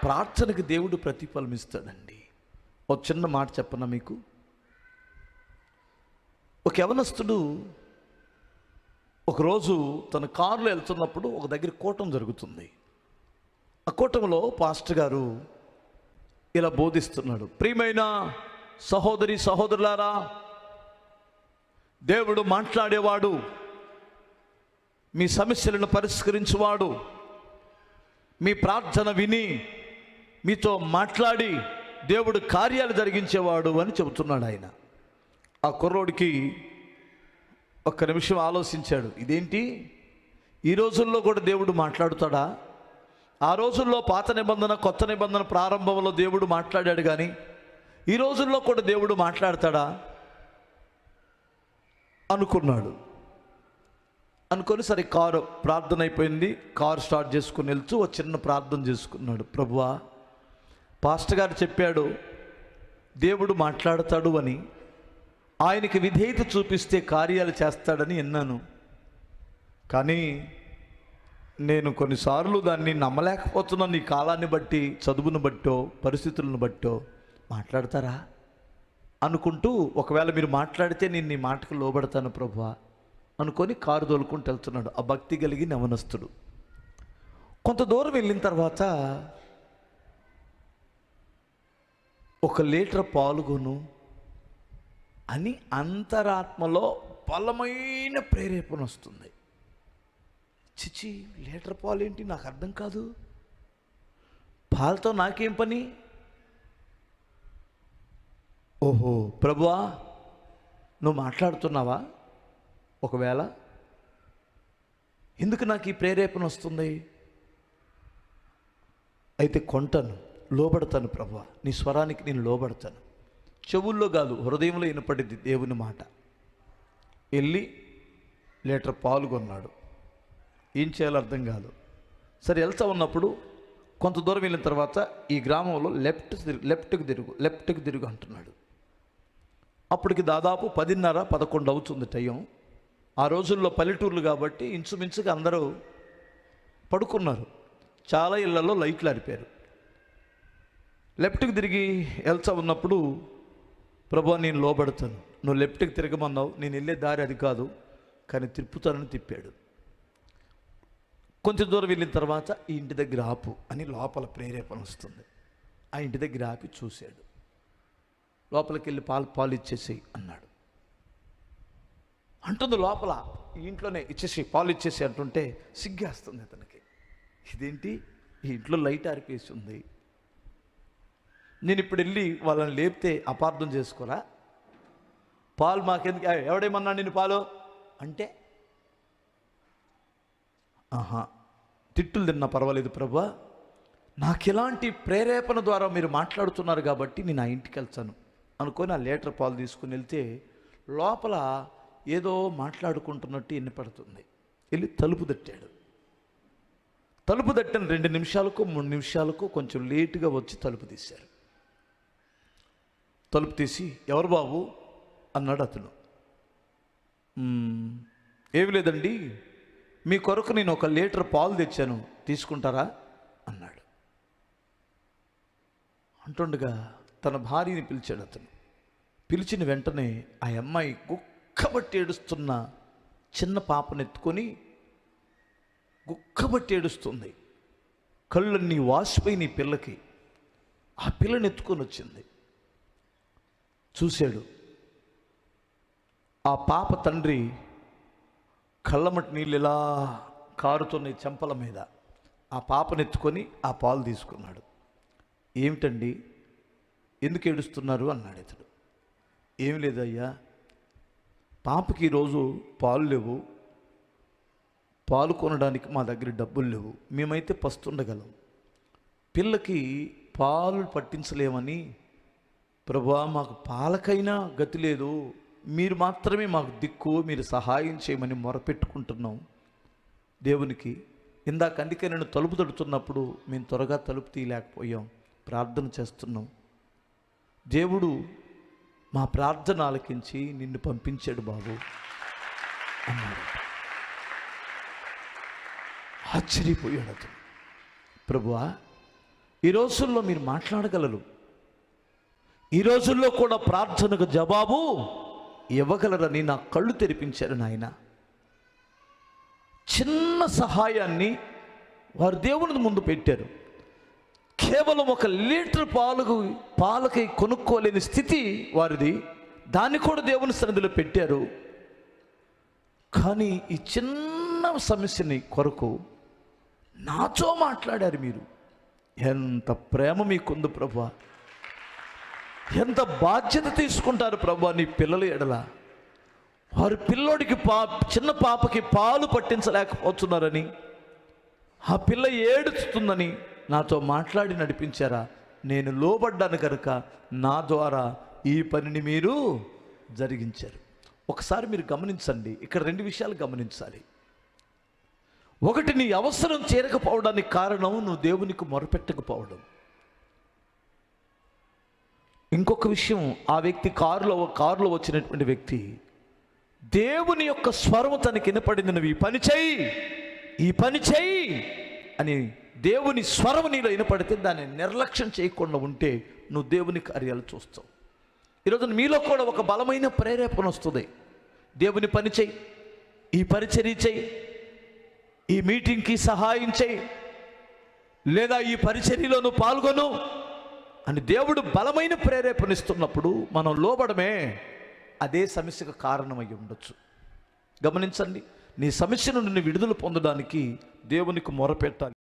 ప్రార్థనకి దేవుడు ప్రతిఫలం ఇస్తాడండి ఒక చిన్న మాట చెప్పనా మీకు ఒక యవనస్తుడు ఒకరోజు తన కారులో వెళ్తున్నప్పుడు ఒక దగ్గర కూటం జరుగుతుంది ఆ కూటంలో పాస్టర్ గారు ఇలా బోధిస్తున్నాడు ప్రియమైన సహోదరి సహోదరులారా దేవుడు మాట్లాడేవాడు మీ సమస్యలను పరిష్కరించువాడు మీ ప్రార్థన విని మీతో మాట్లాడి దేవుడు కార్యాలు జరిగించేవాడు అని చెబుతున్నాడు ఆయన ఆ కుర్రోడికి ఒక్క నిమిషం ఆలోచించాడు ఇదేంటి ఈ రోజుల్లో కూడా దేవుడు మాట్లాడుతాడా ఆ రోజుల్లో పాత నిబంధన కొత్త నిబంధన ప్రారంభంలో దేవుడు మాట్లాడాడు కానీ ఈ రోజుల్లో కూడా దేవుడు మాట్లాడతాడా అనుకున్నాడు అనుకొని సరే కారు ప్రార్థన అయిపోయింది కారు స్టార్ట్ చేసుకుని వెళ్తూ ఒక చిన్న ప్రార్థన చేసుకున్నాడు ప్రభువా పాస్టర్ గారు చెప్పాడు దేవుడు మాట్లాడతాడు అని ఆయనకి విధేయత చూపిస్తే కార్యాలు చేస్తాడని విన్నాను కానీ నేను కొన్నిసార్లు దాన్ని నమ్మలేకపోతున్నాను ఈ కాలాన్ని బట్టి చదువును బట్టో పరిస్థితులను బట్టో మాట్లాడతారా అనుకుంటూ ఒకవేళ మీరు మాట్లాడితే నేను నీ మాటకు లోబడతాను ప్రభువా అనుకొని కారు తోలుకుంటూ వెళ్తున్నాడు ఆ భక్తి కలిగి నవనస్తుడు కొంత దూరం వెళ్ళిన తర్వాత ఒక లీటర్ పాలుగొను అని అంతరాత్మలో బలమైన ప్రేరేపణ వస్తుంది చిచి లీటర్ పాలు ఏంటి నాకు అర్థం కాదు పాలతో నాకేం పని ఓహో ప్రభువా నువ్వు మాట్లాడుతున్నావా ఒకవేళ ఎందుకు నాకు ఈ ప్రేరేపణ వస్తుంది అయితే కొంటాను లోబడతాను ప్రభు నీ స్వరానికి నేను లోబడతాను చెవుల్లో కాదు హృదయంలో వినపడింది దేవుని మాట వెళ్ళి లీటర్ పాలు కొన్నాడు ఏం చేయాలో అర్థం కాదు సరే వెళ్తా ఉన్నప్పుడు కొంత దూరం వెళ్ళిన తర్వాత ఈ గ్రామంలో లెఫ్ట్ తిరుగు లెఫ్ట్కి తిరుగు లెఫ్ట్కి తిరుగు అంటున్నాడు అప్పటికి దాదాపు పదిన్నర పదకొండు అవుతుంది టైం ఆ రోజుల్లో పల్లెటూర్లు కాబట్టి ఇంచుమించుగా అందరూ పడుకున్నారు చాలా ఇళ్లలో లైట్లు ఆరిపారు లెఫ్ట్కి తిరిగి వెళ్తా ఉన్నప్పుడు ప్రభా నేను లోబడతాను నువ్వు లెఫ్ట్కి తిరగమన్నావు నేను వెళ్ళే దారి అది కాదు కానీ తిప్పుతానని తిప్పాడు కొంచెం దూరం వెళ్ళిన తర్వాత ఈ ఇంటి దగ్గర ఆపు అని లోపల ప్రేరేపణ వస్తుంది ఆ ఇంటి దగ్గర ఆపి చూశాడు లోపలికి వెళ్ళి పాలు పాలు ఇచ్చేసేయి అన్నాడు అంటుంది లోపల ఈ ఇంట్లోనే ఇచ్చేసి పాలు ఇచ్చేసి అంటుంటే సిగ్గేస్తుంది అతనికి ఇదేంటి ఈ ఇంట్లో లైట్ ఆరిపేసి ఉంది నేను ఇప్పుడు వెళ్ళి వాళ్ళని లేపితే అపార్థం చేసుకోరా పాలు మాకెందుకు "ఏయ్, ఎవడేమన్నా నిన్ను పాలు అంటే ఆహా తిట్టులు తిన్నా పర్వాలేదు ప్రభా నాకు ఎలాంటి ప్రేరేపణ ద్వారా మీరు మాట్లాడుతున్నారు కాబట్టి నేను ఆ ఇంటికి వెళ్తాను అనుకొని ఆ లీటర్ పాలు తీసుకుని వెళ్తే లోపల ఏదో మాట్లాడుకుంటున్నట్టు ఎన్నిపడుతుంది వెళ్ళి తలుపు తట్టాడు తలుపు తట్టిన రెండు నిమిషాలకు మూడు నిమిషాలకు కొంచెం లేటుగా వచ్చి తలుపు తీశారు తలుపు తీసి ఎవరు బాబు అన్నాడు అతను "మ్మ్, ఏమి లేదండి మీ కొరకు నేను ఒక లీటర్ పాలు తెచ్చాను తీసుకుంటారా అన్నాడు అంటుండగా తన భార్యని పిలిచాడు అతను పిలిచిన వెంటనే ఆ అమ్మాయి గుక్కబట్టి ఏడుస్తున్న చిన్న పాపను ఎత్తుకొని గుక్కబట్టి ఏడుస్తుంది కళ్ళన్నీ వాసిపోయి నీ పిల్లకి ఆ పిల్లని ఎత్తుకొని వచ్చింది చూశాడు ఆ పాప తండ్రి కళ్ళమటి నీళ్ళు ఇలా కారుతున్నాయి చెంపల మీద ఆ పాపనెత్తుకొని ఆ పాలు తీసుకున్నాడు ఏమిటండి ఎందుకు ఏడుస్తున్నారు అన్నాడు ఇతడు ఏం లేదయ్యా పాపకి ఈరోజు పాలు లేవు పాలు కొనడానికి మా దగ్గర డబ్బులు లేవు మేమైతే పస్తుండగలం పిల్లకి పాలు పట్టించలేమని ప్రభా మాకు పాలకైనా గతి లేదు మీరు మాత్రమే మాకు దిక్కు మీరు సహాయం చేయమని మొరపెట్టుకుంటున్నాం దేవునికి ఇందాక అందుకే నేను తలుపు తడుతున్నప్పుడు మేము త్వరగా తలుపు తీయలేకపోయాం ప్రార్థన చేస్తున్నాం దేవుడు మా ప్రార్థన ఆలకించి నిన్ను పంపించాడు బాబు అన్నాడు ఆశ్చర్యపోయాడు అతను ప్రభువా ఈ రోజుల్లో మీరు మాట్లాడగలరు ఈ రోజుల్లో కూడా ప్రార్థనకు జవాబు ఇవ్వగలరని నా కళ్ళు తెరిపించారు నాయన చిన్న సహాయాన్ని వారు దేవుని ముందు పెట్టారు కేవలం ఒక లీటర్ పాలకు పాలకి కొనుక్కోలేని స్థితి వారిది దాన్ని కూడా దేవుని సన్నిధిలో పెట్టారు కానీ ఈ చిన్న సమస్యని కొరకు నాతో మాట్లాడారు మీరు ఎంత ప్రేమ మీకుంది ప్రభా ఎంత బాధ్యత తీసుకుంటారు ప్రభా నీ పిల్లల ఎడల వారి పిల్లోడికి పా చిన్న పాపకి పాలు పట్టించలేకపోతున్నారని ఆ పిల్ల ఏడుస్తుందని నాతో మాట్లాడి నడిపించారా నేను లోబడ్డాను కనుక నా ద్వారా ఈ పనిని మీరు జరిగించారు ఒకసారి మీరు గమనించండి ఇక్కడ రెండు విషయాలు గమనించాలి ఒకటి నీ అవసరం చేరకపోవడానికి కారణం నువ్వు దేవునికి మొరపెట్టకపోవడం ఇంకొక విషయం ఆ వ్యక్తి కారులో కారులో వచ్చినటువంటి వ్యక్తి దేవుని యొక్క స్వరము తనకి వినపడింది నువ్వు ఈ పని చెయ్యి ఈ పని చెయ్యి అని దేవుని స్వరం నీలో వినపడితే దాన్ని నిర్లక్ష్యం చేయకుండా ఉంటే నువ్వు దేవుని కార్యాలు చూస్తావు ఈరోజు మీలో కూడా ఒక బలమైన ప్రేరేపణ వస్తుంది దేవుని పని చెయ్యి ఈ పరిచర్య చెయ్యి ఈ మీటింగ్కి సహాయం చేయి లేదా ఈ పరిచర్యలో నువ్వు పాల్గొను అని దేవుడు బలమైన ప్రేరేపణ ఇస్తున్నప్పుడు మనం లోబడమే అదే సమస్యకు కారణమై ఉండొచ్చు గమనించండి నీ సమస్య నుండి నువ్వు విడుదల పొందడానికి దేవునికి మొరపెట్టాలి